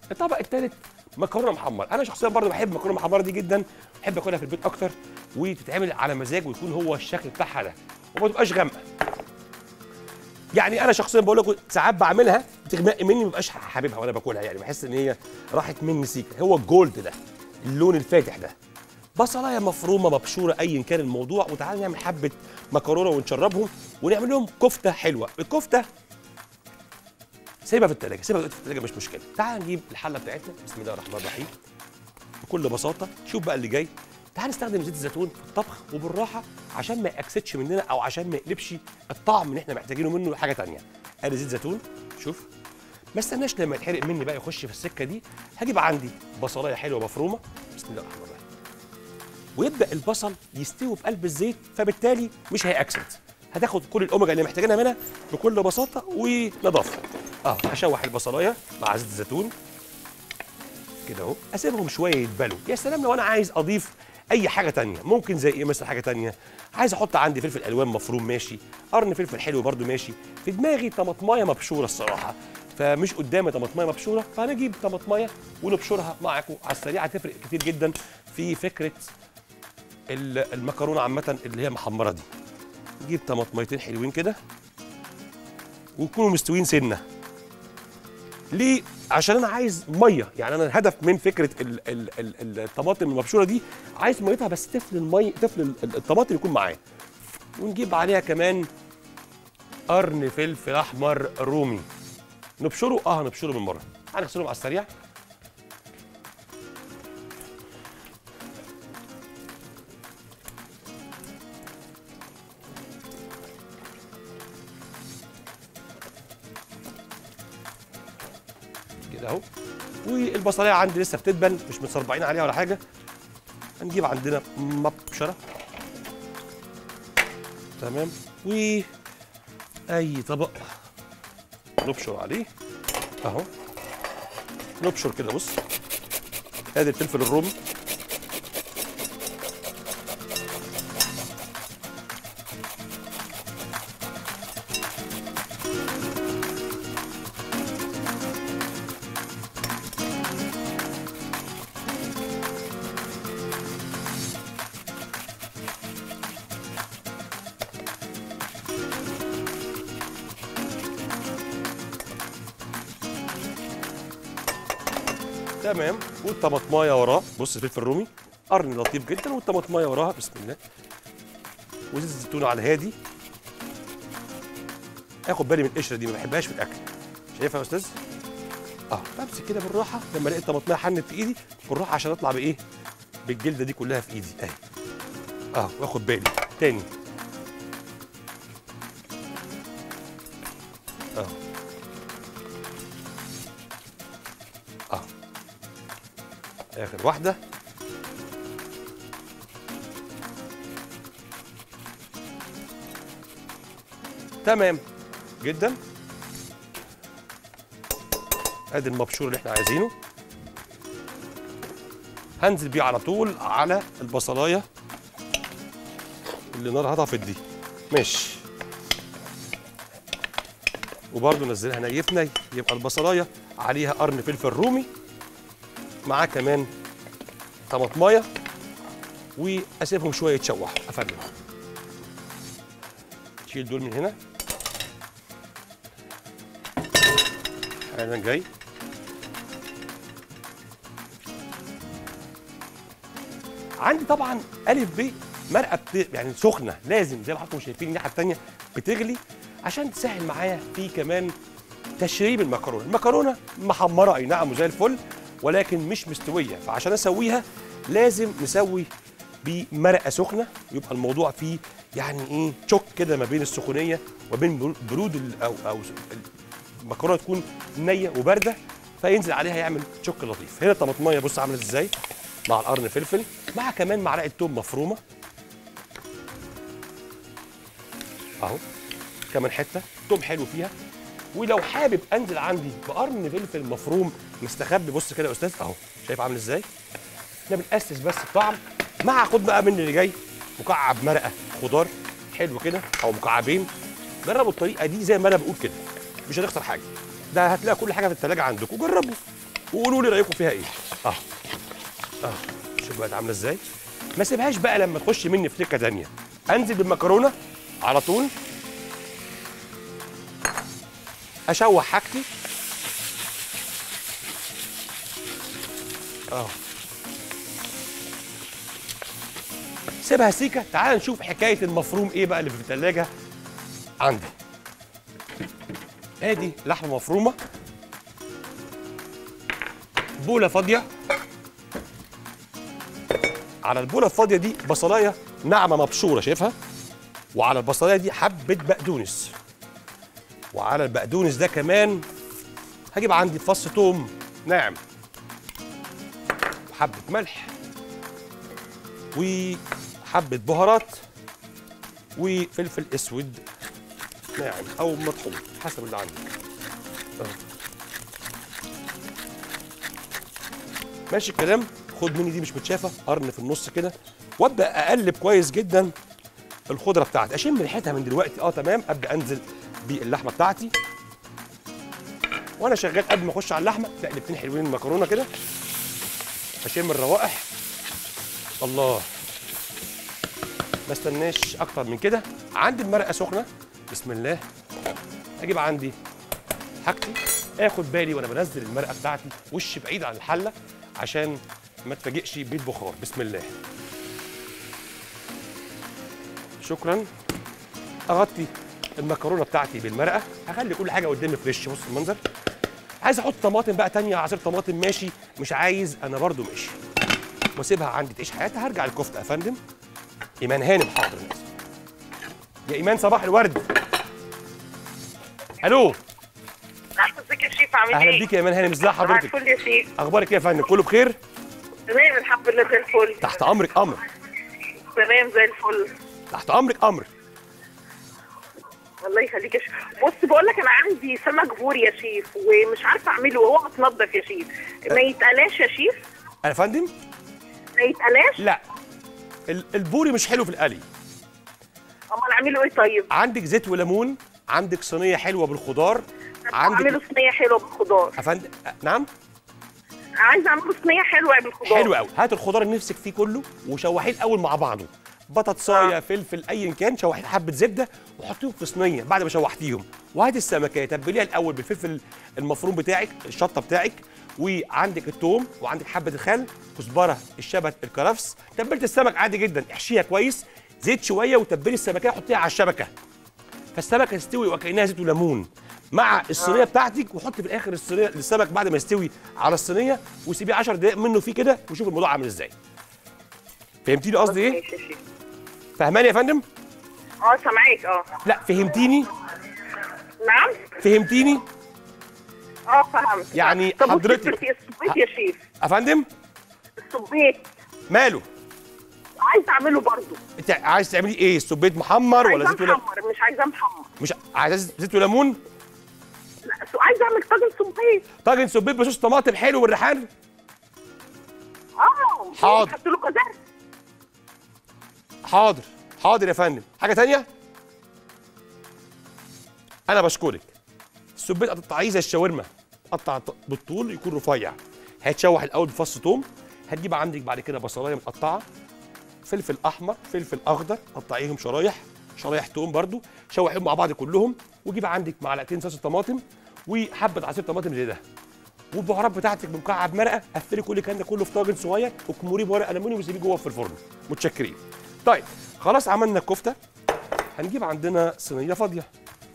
الطبق الثالث مكرونه محمر انا شخصيا برضه بحب المكرونه المحمره دي جدا بحب اكلها في البيت اكتر وتتعمل على مزاج ويكون هو الشكل بتاعها ده وما تبقاش غامقه يعني انا شخصيا بقول لكم ساعات بعملها بتغمق مني ما ببقاش حاببها وانا باكلها يعني بحس ان هي راحت مني سيكه هو الجولد ده اللون الفاتح ده بصلايه مفرومه مبشوره ايا كان الموضوع وتعالى نعمل حبه مكرونه ونشربهم ونعمل لهم كفته حلوه الكفته سيبها في التلاجة سيبها في التلاجة مش مشكلة تعال نجيب الحلة بتاعتنا بسم الله الرحمن الرحيم بكل بساطة شوف بقى اللي جاي تعال نستخدم زيت الزيتون في الطبخ وبالراحة عشان ما يأكسدش مننا أو عشان ما يقلبش الطعم اللي احنا محتاجينه منه حاجة تانية ادي زيت زيتون شوف ما استناش لما يتحرق مني بقى يخش في السكة دي هجيب عندي بصلاية حلوة مفرومة بسم الله الرحمن الرحيم ويبدا البصل يستوي في قلب الزيت فبالتالي مش هيأكسد هتاخد كل الاوميجا اللي محتاجينها منها بكل بساطه ونظافه اه هشوح البصلايه مع زيت الزيتون كده اهو اسيبهم شويه يتبلوا يا سلام لو انا عايز اضيف اي حاجه تانية ممكن زي ايه مثلا حاجه تانية عايز احط عندي فلفل الوان مفروم ماشي قرن فلفل حلو برده ماشي في دماغي طماطمايه مبشوره الصراحه فمش قدامي طماطمايه مبشوره فهنجيب طماطمايه ونبشرها معاكم على السريع هتفرق كتير جدا في فكره ال- المكرونه عامه اللي هي محمره دي نجيب طماطميتين حلوين كده ويكونوا مستويين سنه ليه عشان انا عايز ميه يعني انا الهدف من فكره ال ال ال الطماطم المبشوره دي عايز ميتها بس طفل المي طفل ال- ال- الطماطم يكون معايا ونجيب عليها كمان قرن فلفل احمر رومي نبشره اه هنبشره من بره هنغسلهم على السريع كده اهو والبصليه عندي لسه بتدبل مش متصربعين عليها ولا حاجه هنجيب عندنا مبشره تمام و اي طبق نبشر عليه اهو نبشر كده بص ادي الفلفل الرومي تمام والطماطمايه وراه بص الفلفل الرومي قرن لطيف جدا والطماطمايه وراها بسم الله وزيت الزيتون على الهادي اخد بالي من القشره دي ما بحبهاش في الاكل شايفها يا استاذ اه بمسك كده بالراحه لما الاقي الطماطمايه حنت في ايدي بالراحه عشان اطلع بايه بالجلده دي كلها في ايدي اهي اه واخد بالي تاني اه اه اخر واحده تمام جدا ادي المبشور اللي احنا عايزينه هنزل بيه على طول على البصلايه اللي نارها هطفت دي ماشي وبرده نزلها ني في ني يبقى البصلايه عليها قرن فلفل رومي معاه كمان طماطمايه واسيبهم شويه يتشوحوا افرم شيل دول من هنا حالا جاي عندي طبعا الف ب مرقه بت... يعني سخنه لازم زي ما حضراتكم شايفين الناحيه الثانيه بتغلي عشان تسهل معايا في كمان تشريب المكرونه المكرونه محمره اي نعم وزي الفل ولكن مش مستويه فعشان اسويها لازم نسوي بمرقه سخنه يبقى الموضوع فيه يعني ايه تشوك كده ما بين السخونيه وبين برود ال- او او المكرونه تكون نيه وبارده فينزل عليها يعمل تشوك لطيف هنا الطماطميه بص عامله ازاي مع القرن فلفل مع كمان معلقه توم مفرومه اهو كمان حته توم حلو فيها ولو حابب انزل عندي بقرن فلفل مفروم مستخبي بص كده يا استاذ اهو شايف عامل ازاي احنا بنأسس بس الطعم مع خد بقى مني اللي جاي مكعب مرقه خضار حلو كده او مكعبين جربوا الطريقه دي زي ما انا بقول كده مش هنخسر حاجه ده هتلاقي كل حاجه في الثلاجه عندكم جربوا وقولوا لي رايكم فيها ايه اه اه شوف بقت عامله ازاي ما سيبهاش بقى لما تخش مني في سكه تانيه انزل بالمكرونه على طول اشوح حاجتي اه سيبها سيكه تعال نشوف حكايه المفروم ايه بقى اللي في الثلاجه عندي ادي لحمه مفرومه بوله فاضيه على البوله الفاضيه دي بصلايه ناعمه مبشوره شايفها وعلى البصلايه دي حبه بقدونس وعلى البقدونس ده كمان هجيب عندي فص توم ناعم وحبه ملح وحبه بهارات وفلفل اسود ناعم او مطحون حسب اللي عندك أهو. ماشي الكلام خد مني دي مش متشافه قرن في النص كده وابدا اقلب كويس جدا الخضره بتاعتي اشم ريحتها من دلوقتي اه تمام ابدا انزل باللحمه بتاعتي وانا شغال قبل ما اخش على اللحمه تقلبتين حلوين المكرونه كده اشم الروائح الله ما استناش اكتر من كده عندي المرقه سخنه بسم الله اجيب عندي حاجتي اخد بالي وانا بنزل المرقه بتاعتي وش بعيد عن الحله عشان ما تفاجئش بالبخار بسم الله شكرا اغطي المكرونه بتاعتي بالمرقه هخلي كل حاجه قدامي فريش بص المنظر عايز احط طماطم بقى تانية عصير طماطم ماشي مش عايز انا برضو ماشي واسيبها عندي تعيش حياتها هرجع الكفته يا فندم ايمان هانم حاضر يا ايمان صباح الورد الو ازيك يا شيف عامل اهلا ايه؟ بيك يا ايمان هانم ازي صباح حضرتك الفل يا شيف اخبارك ايه يا فندم كله بخير تمام الحمد لله زي الفل تحت امرك امر تمام زي الفل تحت امرك امر الله يخليك يا شيف بص بقول لك انا عندي سمك بوري يا شيف ومش عارفه اعمله وهو متنضف يا شيف ما يتقلاش يا شيف انا يا فندم ما يتقلاش لا ال- البوري مش حلو في القلي امال اعمله ايه طيب؟ عندك زيت وليمون عندك صينيه حلوه بالخضار اعمله عندك صينيه حلوه بالخضار يا فندم أ- نعم عايزه اعمله صينيه حلوه بالخضار حلو قوي هات الخضار اللي نفسك فيه كله وشوحيه الاول مع بعضه بطاطسايه آه. فلفل ايا كان شوحيه حبه زبده وحطيهم في صينيه بعد ما شوحتيهم وهات السمكه تبليها الاول بالفلفل المفروم بتاعك الشطه بتاعك وعندك الثوم وعندك حبه الخل كزبره الشبت الكرفس تبلت السمك عادي جدا احشيها كويس زيت شويه وتبلي السمكه حطيها على الشبكه فالسمكه تستوي وكانها زيت وليمون مع الصينيه بتاعتك وحط في الاخر الصينيه السمك بعد ما يستوي على الصينيه وسيبيه 10 دقائق منه فيه كده وشوف الموضوع عامل ازاي فهمتيني قصدي ايه ماشي يا شيف فهماني يا فندم اه سامعاك اه لا فهمتيني نعم فهمتيني اه فهمت يعني طب حضرتك- والفلفل الصبيط يا شيف يا فندم الصبيط ماله عايزه اعمله برضه انت عايز تعملي ايه السبيت محمر ولا عايزاه زيت ولا محمر مش عايزاه محمر مش عايز زيت وليمون لا سو- عايزه اعمل طاجن صبيط طاجن سبيت بصوص طماطم حلو والريحان اه حاضر. حط له كزر حاضر حاضر يا فندم حاجه تانية انا بشكرك السبيت قطعيه زي الشاورما قطع ط- بالطول يكون رفيع هيتشوح الاول بفص توم هتجيب عندك بعد كده بصلايه متقطعه فلفل احمر فلفل اخضر قطعيهم شرايح شرايح توم برضو شوحيهم مع بعض كلهم وجيب عندك معلقتين صلصه طماطم وحبه عصير طماطم زي ده والبهارات بتاعتك بمكعب مرقه قفلي كل الكلام ده كله في طاجن صغير وكموريه بورق الومنيوم وسيبيه جوه في الفرن متشكرين طيب خلاص عملنا الكفته هنجيب عندنا صينيه فاضيه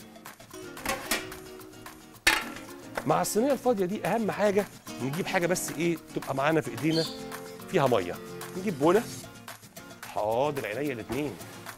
مع الصينيه الفاضيه دي اهم حاجه نجيب حاجه بس ايه تبقى معانا في ايدينا فيها ميه نجيب بوله حاضر عينيا الاثنين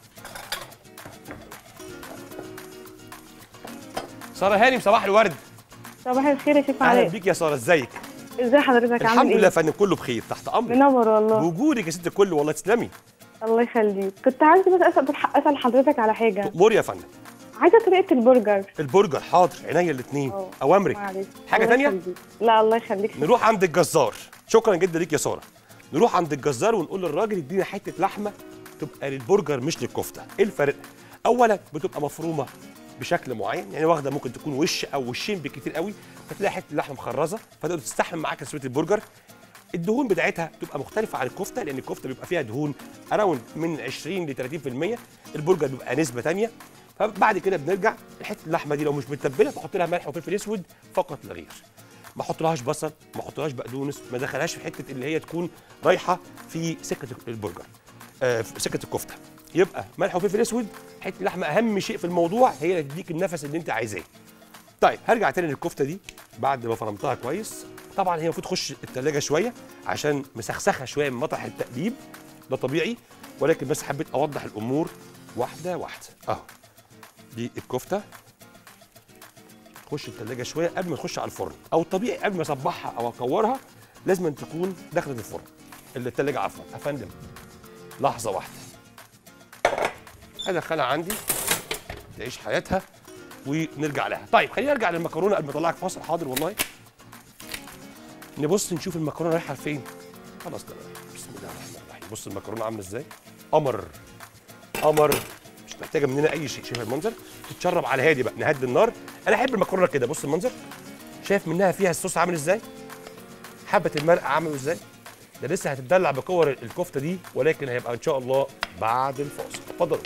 ساره هانم صباح الورد صباح الخير يا شيف اهلا علاء بيك يا ساره ازيك ازي حضرتك الحمد عامل لله يا ايه فندم كله بخير تحت امرك منور والله بوجودك يا ست الكل والله تسلمي الله يخليك كنت عايزه بس اسال اسال حضرتك على حاجه مور يا فندم عايزه طريقه البرجر البرجر حاضر عينيا الاثنين اه، اوامرك معلش حاجه الله تانية يخليك. لا الله يخليك نروح عند الجزار شكرا جدا ليك يا ساره نروح عند الجزار ونقول للراجل ادينا حته لحمه تبقى للبرجر مش للكفته ايه الفرق اولا بتبقى مفرومه بشكل معين يعني واخده ممكن تكون وش او وشين بالكتير قوي فتلاقي حته اللحمه مخرزه فتقدر تستحمل معاك تسويه البرجر الدهون بتاعتها تبقى مختلفه عن الكفته لان الكفته بيبقى فيها دهون اراوند من 20 ل 30% البرجر بيبقى نسبه ثانيه فبعد كده بنرجع حته اللحمه دي لو مش متبله بحط لها ملح وفلفل اسود فقط لا غير ما احطلهاش بصل ما احطلهاش بقدونس ما دخلهاش في حته اللي هي تكون رايحه في سكه البرجر آه في سكه الكفته يبقى ملح وفلفل اسود حته اللحمه اهم شيء في الموضوع هي اللي تديك النفس اللي انت عايزاه طيب هرجع تاني للكفته دي بعد ما فرمتها كويس طبعا هي المفروض تخش التلاجة شويه عشان مسخسخه شويه من مطرح التقليب ده طبيعي ولكن بس حبيت اوضح الامور واحده واحده اهو دي الكفته تخش التلاجة شويه قبل ما تخش على الفرن او الطبيعي قبل ما اصبحها او اكورها لازم أن تكون دخلت الفرن اللي التلاجة عفوا يا فندم لحظه واحده هدخلها عندي تعيش حياتها ونرجع لها طيب خلينا نرجع للمكرونه قبل ما اطلعك فاصل حاضر والله نبص نشوف المكرونه رايحه لفين خلاص تمام بسم الله الرحمن الرحيم بص المكرونه عامله ازاي قمر قمر مش محتاجه مننا اي شيء شايف المنظر تتشرب على هادي بقى نهدي النار انا احب المكرونه كده بص المنظر شايف منها فيها الصوص عامل ازاي حبه المرقه عامل ازاي ده لسه هتتدلع بكور الكفته دي ولكن هيبقى ان شاء الله بعد الفاصل اتفضلوا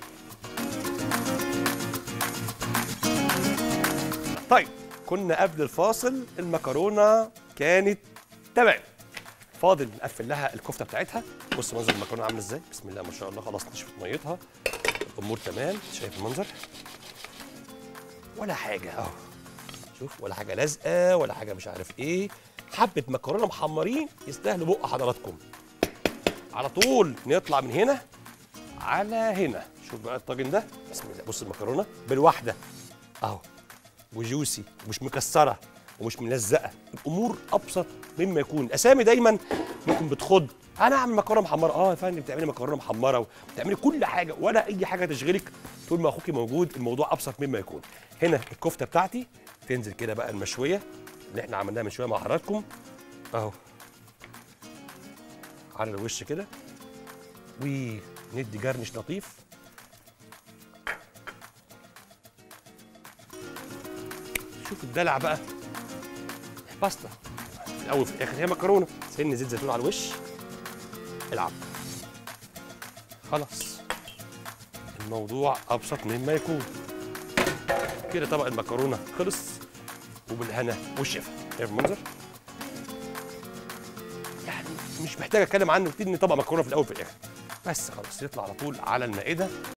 طيب كنا قبل الفاصل المكرونه كانت تمام فاضل نقفل لها الكفته بتاعتها بص منظر المكرونه عامله ازاي بسم الله ما شاء الله خلاص نشفت ميتها الامور تمام شايف المنظر ولا حاجه اهو شوف ولا حاجه لازقه ولا حاجه مش عارف ايه حبه مكرونه محمرين يستاهلوا بق حضراتكم على طول نطلع من هنا على هنا شوف بقى الطاجن ده بسم الله بص المكرونه بالواحده اهو وجوسي ومش مكسره ومش ملزقه الامور ابسط مما يكون الاسامي دايما ممكن بتخض انا اعمل مكرونه محمره اه يا فندم بتعملي مكرونه محمره وبتعملي كل حاجه ولا اي حاجه تشغلك طول ما اخوكي موجود الموضوع ابسط مما يكون هنا الكفته بتاعتي تنزل كده بقى المشويه اللي احنا عملناها من شويه مع حضراتكم اهو على الوش كده وندي جرنش لطيف شوف الدلع بقى باستا في الاول في الاخر هي مكرونه سن زيت زيتون على الوش العب خلاص الموضوع ابسط مما يكون كده طبق المكرونه خلص وبالهنا والشفا شايف المنظر يعني مش محتاج اتكلم عنه كتير ان طبق مكرونه في الاول في الاخر بس خلاص يطلع على طول على المائده